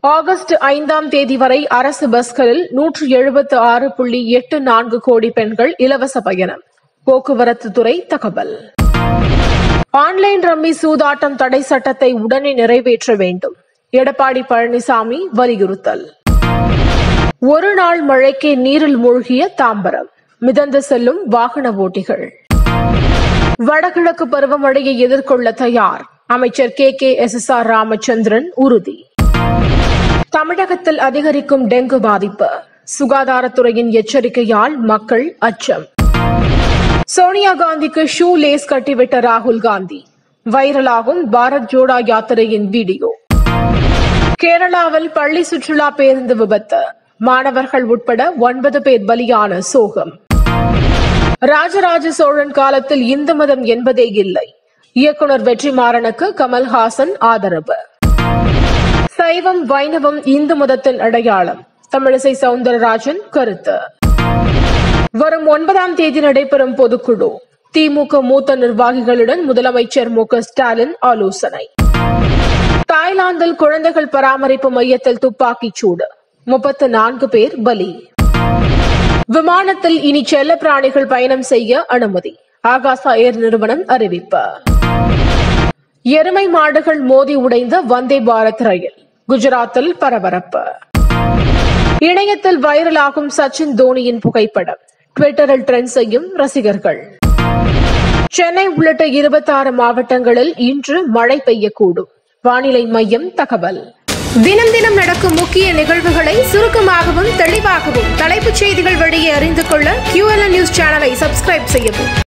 August ஐந்தாம் தேதி வரை அரசு பஸ்களில் நூற்று எழுபத்து ஆறு புள்ளி எட்டு நான்கு கோடி பெண்கள் இலவச பயணம் போக்குவரத்து துறை தகவல் ஆன்லைன் ரம்மி சூதாட்டம் தடை சட்டத்தை உடனே நிறைவேற்ற வேண்டும் எடப்பாடி பழனிசாமி வலியுறுத்தல் ஒரு நாள் மழைக்கே நீரில் மூழ்கிய தாம்பரம் மிதந்து செல்லும் வாகன ஓட்டிகள் வடகிழக்கு பருவமழையை எதிர்கொள்ள தயார் அமைச்சர் K K S S R Ramachandran உறுதி தமிழகத்தில் அதிகரிக்கும் டெங்கு பாதிப்பு சுகாதாரத்துறையின் எச்சரிக்கையால் மக்கள் அச்சம் சோனியா காந்திக்கு ஷூ லேஸ் கட்டிவிட்ட ராகுல் காந்தி வைரலாகும் பாரத் ஜோடா யாத்திரையின் வீடியோ கேரளாவில் பள்ளி சுற்றுலா பேருந்து விபத்து மாணவர்கள் உட்பட ஒன்பது பேர் பலியான சோகம் ராஜராஜ சோழன் காலத்தில் இந்து மதம் என்பதே இல்லை இயக்குனர் வெற்றிமாறனுக்கு கமல்ஹாசன் ஆதரவு சைவம் வைணவம் இந்து மதத்தின் அடையாளம் தமிழிசை சவுந்தரராஜன் கருத்து வரும் ஒன்பதாம் தேதி நடைபெறும் பொதுக்குழு திமுக மூத்த நிர்வாகிகளுடன் முதலமைச்சர் மு க ஸ்டாலின் ஆலோசனை தாய்லாந்தில் குழந்தைகள் பராமரிப்பு மையத்தில் துப்பாக்கிச் சூடு முப்பத்து நான்கு பேர் பலி விமானத்தில் இனி செல்ல பிராணிகள் பயணம் செய்ய அனுமதி ஆகாசா ஏர் நிறுவனம் அறிவிப்பு எருமை மாடுகள் மோதி உடைந்த வந்தே பாரத் ரயில் குஜராத்தில் பரபரப்பு இணையத்தில் வைரலாகும் சச்சின் தோனியின் புகைப்படம் ட்விட்டரில் ட்ரெண்ட் செய்யும் ரசிகர்கள் சென்னை உள்ளிட்ட இருபத்தாறு மாவட்டங்களில் இன்று மழை பெய்யக்கூடும் வானிலை மையம் தகவல் தினம் தினம் நடக்கும் முக்கிய நிகழ்வுகளை சுருக்கமாகவும் தெளிவாகவும் தலைப்புச் செய்திகள் வழியே அறிந்து கொள்ள QLN நியூஸ் சேனலை சப்ஸ்கிரைப் செய்யவும்